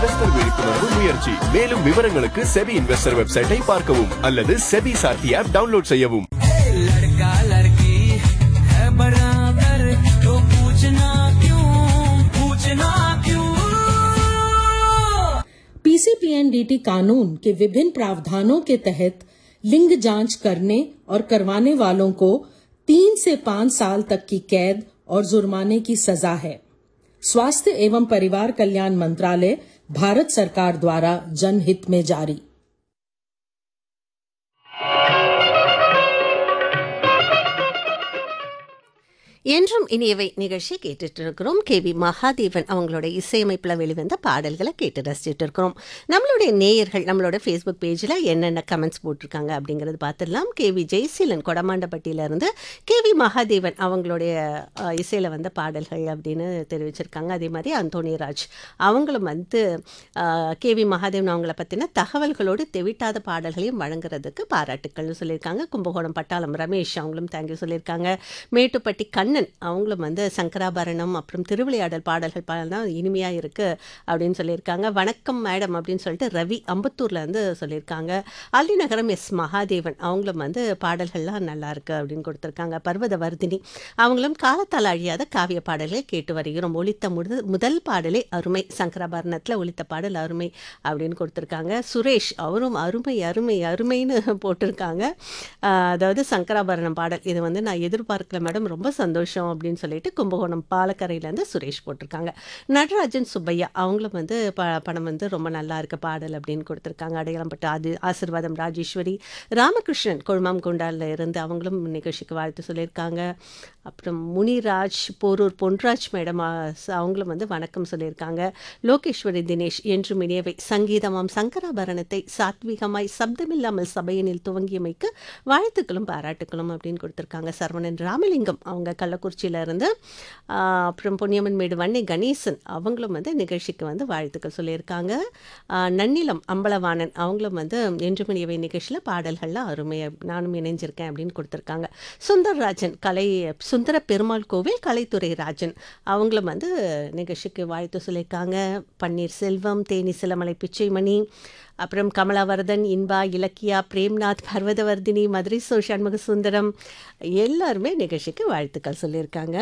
investor விழிப்புணர்வு முயற்சி மேலும் விவரங்களுக்கு செபி இன்வெஸ்டர் வெப்சைட்டை பார்க்கவும் அல்லது செபி சார்த்தி ஆப் டவுன்லோட் செய்யவும் लड़का लड़की है बराबर तो पूछना क्यों पूछना क्यों पीसीपीएनडीटी कानून के विभिन्न प्रावधानों के तहत लिंग जांच करने और करवाने वालों को तीन से पांच साल तक की कैद और जुर्माने की सजा है स्वास्थ्य एवं परिवार कल्याण मंत्रालय भारत सरकार द्वारा जनहित में जारी என்றும் இனியவை நிகழ்ச்சி கேட்டுட்டு இருக்கிறோம் கே வி மகாதேவன் அவங்களோட இசையமைப்பில் வெளிவந்த பாடல்களை கேட்டு ரசிச்சுட்டு இருக்கிறோம் நம்மளுடைய நேயர்கள் நம்மளோட ஃபேஸ்புக் பேஜில் என்னென்ன கமெண்ட்ஸ் போட்டிருக்காங்க அப்படிங்கிறது பார்த்துடலாம் கே வி ஜெயசீலன் கொடமாண்டப்பட்டியிலேருந்து கே வி மகாதேவன் அவங்களுடைய இசையில் வந்த பாடல்கள் அப்படின்னு தெரிவிச்சிருக்காங்க அதே மாதிரி அந்தோணிராஜ் அவங்களும் வந்து கே வி மகாதேவன் அவங்கள பற்றின தகவல்களோடு தெவிட்டாத பாடல்களையும் வழங்குறதுக்கு பாராட்டுக்கள்னு சொல்லியிருக்காங்க கும்பகோணம் பட்டாளம் ரமேஷ் அவங்களும் தேங்க்யூ சொல்லியிருக்காங்க மேட்டுப்பட்டி கண்ணன் அவங்களும் வந்து சங்கராபரணம் அப்புறம் திருவிளையாடல் பாடல்கள் பாடலாம் இனிமையாக இருக்குது அப்படின்னு சொல்லியிருக்காங்க வணக்கம் மேடம் அப்படின்னு சொல்லிட்டு ரவி அம்பத்தூரில் வந்து சொல்லியிருக்காங்க அள்ளிநகரம் எஸ் மகாதேவன் அவங்களும் வந்து பாடல்கள்லாம் நல்லா இருக்கு அப்படின்னு கொடுத்துருக்காங்க பர்வத வர்தினி அவங்களும் காலத்தால் அழியாத காவிய பாடல்களை கேட்டு வருகிறோம் ஒலித்த முதல் முதல் பாடலே அருமை சங்கராபரணத்தில் ஒலித்த பாடல் அருமை அப்படின்னு கொடுத்துருக்காங்க சுரேஷ் அவரும் அருமை அருமை அருமைன்னு போட்டிருக்காங்க ஆஹ் அதாவது சங்கராபரணம் பாடல் இது வந்து நான் எதிர்பார்க்கல மேடம் ரொம்ப சந்தோஷம் அப்படின்னு சொல்லிட்டு கும்பகோணம் பாலக்கரையிலேருந்து சுரேஷ் போட்டிருக்காங்க நடராஜன் சுப்பையா அவங்களும் வந்து ப படம் வந்து ரொம்ப நல்லா இருக்கு பாடல் அப்படின்னு கொடுத்துருக்காங்க அடையாளம்பட்டு அது ஆசிர்வாதம் ராஜேஸ்வரி ராமகிருஷ்ணன் கொழுமாம் குண்டாலில் இருந்து அவங்களும் நிகழ்ச்சிக்கு வாழ்த்து சொல்லியிருக்காங்க அப்புறம் முனிராஜ் போரூர் பொன்ராஜ் மேடம் ஆ, ச- அவங்களும் வந்து வணக்கம் சொல்லியிருக்காங்க லோகேஸ்வரி தினேஷ் என்றும் இனியவை சங்கீதமாம் சங்கராபரணத்தை சாத்வீகமாய் சப்தமில்லாமல் சபையினில் துவங்கியமைக்கு வாழ்த்துக்களும் பாராட்டுக்களும் அப்படின்னு கொடுத்துருக்காங்க சரவணன் ராமலிங்கம் அவங்க கள்ளக்குறிச்சியில இருந்து ஆ, அப்புறம் பொன்னியம்மன் மேடு வன்னை கணேசன் அவங்களும் வந்து நிகழ்ச்சிக்கு வந்து வாழ்த்துக்கள் சொல்லியிருக்காங்க ஆ, நன்னிலம் அம்பலவாணன் அவங்களும் வந்து என்றும் இனியவை நிகழ்ச்சியில் பாடல்கள்லாம் அருமையாக நானும் இணைஞ்சிருக்கேன் அப்படின்னு கொடுத்துருக்காங்க சுந்தர்ராஜன் கலை சுந்தர பெருமாள் கோவில் கலைத்துறை ராஜன் அவங்களும் வந்து நிகழ்ச்சிக்கு வாழ்த்து சொல்லியிருக்காங்க பன்னீர் செல்வம் தேனி சிலமலை பிச்சைமணி அப்புறம் கமலாவரதன் இன்பா இலக்கியா பிரேம்நாத் பர்வதவர்தினி மதுரை சோ சண்முக சுந்தரம் எல்லாருமே நிகழ்ச்சிக்கு வாழ்த்துக்கள் சொல்லியிருக்காங்க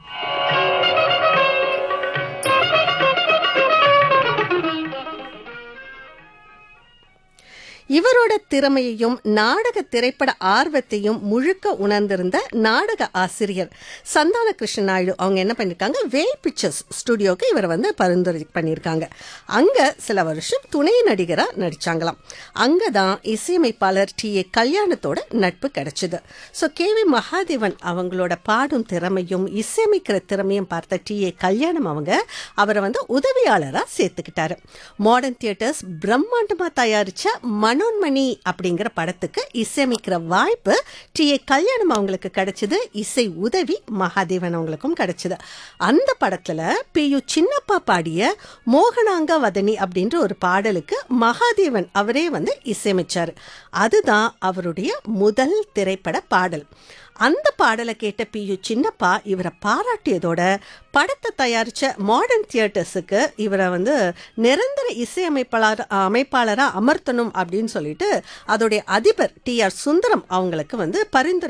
இவரோட திறமையையும் நாடக திரைப்பட ஆர்வத்தையும் முழுக்க உணர்ந்திருந்த நாடக ஆசிரியர் சந்தான கிருஷ்ண நாயுடு அவங்க என்ன பண்ணியிருக்காங்க வேல் பிக்சர்ஸ் ஸ்டுடியோக்கு இவரை வந்து பரிந்துரை பண்ணியிருக்காங்க அங்கே சில வருஷம் துணை நடிகராக நடிச்சாங்களாம் அங்கே தான் இசையமைப்பாளர் டி ஏ கல்யாணத்தோட நட்பு கிடைச்சிது ஸோ கே வி மகாதேவன் அவங்களோட பாடும் திறமையும் இசையமைக்கிற திறமையும் பார்த்த டி ஏ கல்யாணம் அவங்க அவரை வந்து உதவியாளராக சேர்த்துக்கிட்டாரு மாடர்ன் தியேட்டர்ஸ் பிரம்மாண்டமாக தயாரிச்ச மனோன்மணி அப்படிங்கிற படத்துக்கு இசையமைக்கிற வாய்ப்பு டி ஏ கல்யாணம் அவங்களுக்கு கிடைச்சது இசை உதவி மகாதேவன் அவங்களுக்கும் கிடைச்சது அந்த படத்துல பி யு சின்னப்பா பாடிய மோகனாங்க வதனி அப்படின்ற ஒரு பாடலுக்கு மகாதேவன் அவரே வந்து இசையமைச்சார் அதுதான் அவருடைய முதல் திரைப்பட பாடல் அந்த பாடலை கேட்ட பி யு சின்னப்பா இவரை பாராட்டியதோட படத்தை தயாரிச்ச மாடர்ன் தியேட்டர்ஸுக்கு இவரை வந்து நிரந்தர இசையமைப்பாளர் அமைப்பாளராக அமர்த்தணும் அப்படின்னு சொல்லிட்டு அதோடைய அதிபர் டி ஆர் சுந்தரம் அவங்களுக்கு வந்து பரிந்துரை